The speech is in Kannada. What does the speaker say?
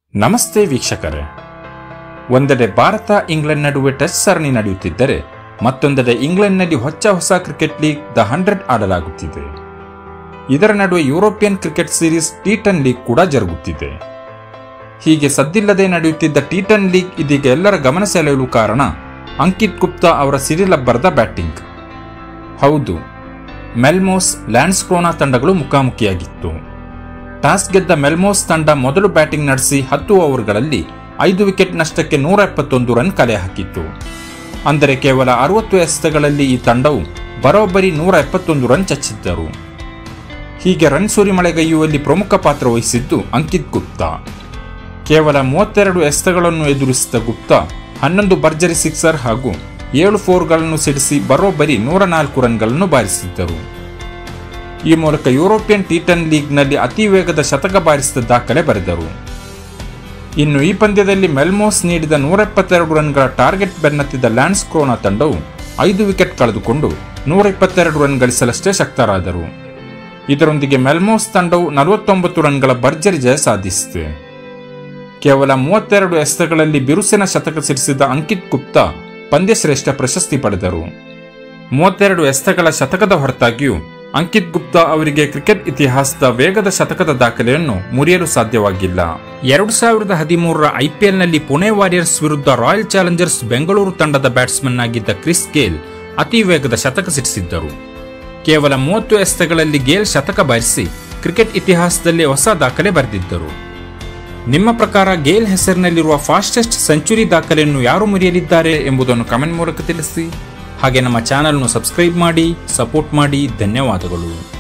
ನಮಸ್ತೆ ವೀಕ್ಷಕರೇ ಒಂದೆಡೆ ಭಾರತ ಇಂಗ್ಲೆಂಡ್ ನಡುವೆ ಟೆಸ್ಟ್ ಸರಣಿ ನಡೆಯುತ್ತಿದ್ದರೆ ಮತ್ತೊಂದೆಡೆ ಇಂಗ್ಲೆಂಡ್ನಲ್ಲಿ ಹೊಚ್ಚ ಹೊಸ ಕ್ರಿಕೆಟ್ ಲೀಗ್ ದ ಹಂಡ್ರೆಡ್ ಆಡಲಾಗುತ್ತಿದೆ ಇದರ ನಡುವೆ European cricket series T ten league ಕೂಡ ಜರುಗುತ್ತಿದೆ ಹೀಗೆ ಸದ್ದಿಲ್ಲದೆ ನಡೆಯುತ್ತಿದ್ದ ಟಿ ಟೆನ್ ಲೀಗ್ ಇದೀಗ ಎಲ್ಲರ ಗಮನ ಸೆಳೆಯಲು ಕಾರಣ ಅಂಕಿತ್ ಗುಪ್ತಾ ಅವರ ಸಿರಿಲಬ್ಬರದ ಬ್ಯಾಟಿಂಗ್ ಹೌದು ಮೆಲ್ಮೋಸ್ ಲ್ಯಾಂಡ್ಸ್ಕ್ರೋನಾ ತಂಡಗಳು ಮುಖಾಮುಖಿಯಾಗಿತ್ತು ಟಾಸ್ ಗೆದ್ದ ಮೆಲ್ಮೋಸ್ ತಂಡ ಮೊದಲು ಬ್ಯಾಟಿಂಗ್ ನಡೆಸಿ ಹತ್ತು ಓವರ್ಗಳಲ್ಲಿ ಐದು ವಿಕೆಟ್ ನಷ್ಟಕ್ಕೆ ನೂರ ಎಪ್ಪತ್ತೊಂದು ರನ್ ಕಲೆ ಹಾಕಿತ್ತು ಅಂದರೆ ಕೇವಲ ಅರವತ್ತು ಎಸೆತಗಳಲ್ಲಿ ಈ ತಂಡವು ಬರೋಬ್ಬರಿ ನೂರ ಎಪ್ಪತ್ತೊಂದು ರನ್ ಚಚ್ಚಿದ್ದರು ಹೀಗೆ ರನ್ ಸುರಿಮಳೆಗೈಯುವಲ್ಲಿ ಪ್ರಮುಖ ಪಾತ್ರ ವಹಿಸಿದ್ದು ಅಂಕಿತ್ ಗುಪ್ತಾ ಕೇವಲ ಮೂವತ್ತೆರಡು ಎಸೆತಗಳನ್ನು ಎದುರಿಸಿದ ಗುಪ್ತಾ ಹನ್ನೊಂದು ಭರ್ಜರಿ ಸಿಕ್ಸರ್ ಹಾಗೂ ಏಳು ಫೋರ್ಗಳನ್ನು ಸಿಡಿಸಿ ಬರೋಬ್ಬರಿ ನೂರ ನಾಲ್ಕು ರನ್ಗಳನ್ನು ಬಾರಿಸಿದ್ದರು ಈ ಮೂಲಕ ಯುರೋಪಿಯನ್ ಟಿ ಟೆನ್ ಲೀಗ್ನಲ್ಲಿ ಅತಿ ವೇಗದ ಶತಕ ಬಾರಿಸಿದ ದಾಖಲೆ ಬರೆದರು ಇನ್ನು ಈ ಪಂದ್ಯದಲ್ಲಿ ಮೆಲ್ಮೋಸ್ ನೀಡಿದ ನೂರ ಎಪ್ಪತ್ತೆರಡು ರನ್ಗಳ ಟಾರ್ಗೆಟ್ ಬೆನ್ನತ್ತಿದ್ದ ಲ್ಯಾಂಡ್ಸ್ ಕ್ರೋನಾ ತಂಡವು ಐದು ವಿಕೆಟ್ ಕಳೆದುಕೊಂಡು ನೂರ ಇಪ್ಪತ್ತೆರಡು ರನ್ ಗಳಿಸಲಷ್ಟೇ ಶಕ್ತರಾದರು ಇದರೊಂದಿಗೆ ಮೆಲ್ಮೋಸ್ ತಂಡವು ನಲವತ್ತೊಂಬತ್ತು ರನ್ಗಳ ಭರ್ಜರಿ ಜಯ ಸಾಧಿಸಿದೆ ಕೇವಲ ಮೂವತ್ತೆರಡು ಎಸೆತಗಳಲ್ಲಿ ಬಿರುಸಿನ ಶತಕ ಸಿಡಿಸಿದ ಅಂಕಿತ್ ಗುಪ್ತಾ ಪಂದ್ಯಶ್ರೇಷ್ಠ ಪ್ರಶಸ್ತಿ ಪಡೆದರು ಮೂವತ್ತೆರಡು ಎಸೆತಗಳ ಶತಕದ ಹೊರತಾಗಿಯೂ ಅಂಕಿತ್ ಗುಪ್ತಾ ಅವರಿಗೆ ಕ್ರಿಕೆಟ್ ಇತಿಹಾಸದ ವೇಗದ ಶತಕದ ದಾಖಲೆಯನ್ನು ಮುರಿಯಲು ಸಾಧ್ಯವಾಗಿಲ್ಲ ಎರಡು ಸಾವಿರದ ಹದಿಮೂರರ ಐಪಿಎಲ್ನಲ್ಲಿ ಪುಣೆ ವಾರಿಯರ್ಸ್ ವಿರುದ್ಧ ರಾಯಲ್ ಚಾಲೆಂಜರ್ಸ್ ಬೆಂಗಳೂರು ತಂಡದ ಬ್ಯಾಟ್ಸ್ಮನ್ ಆಗಿದ್ದ ಕ್ರಿಸ್ ಗೇಲ್ ಅತಿ ವೇಗದ ಶತಕ ಸಿಡಿಸಿದ್ದರು ಕೇವಲ ಮೂವತ್ತು ಎಸೆತಗಳಲ್ಲಿ ಗೇಲ್ ಶತಕ ಬಾರಿಸಿ ಕ್ರಿಕೆಟ್ ಇತಿಹಾಸದಲ್ಲಿ ಹೊಸ ದಾಖಲೆ ಬರೆದಿದ್ದರು ನಿಮ್ಮ ಪ್ರಕಾರ ಗೇಲ್ ಹೆಸರಿನಲ್ಲಿರುವ ಫಾಸ್ಟೆಸ್ಟ್ ಸೆಂಚುರಿ ದಾಖಲೆಯನ್ನು ಯಾರು ಮುರಿಯಲಿದ್ದಾರೆ ಎಂಬುದನ್ನು ಕಮೆಂಟ್ ಮೂಲಕ ತಿಳಿಸಿ ಹಾಗೆ ನಮ್ಮ ಚಾನಲ್ను ಸಬ್ಸ್ಕ್ರೈಬ್ ಮಾಡಿ ಸಪೋರ್ಟ್ ಮಾಡಿ ಧನ್ಯವಾದಗಳು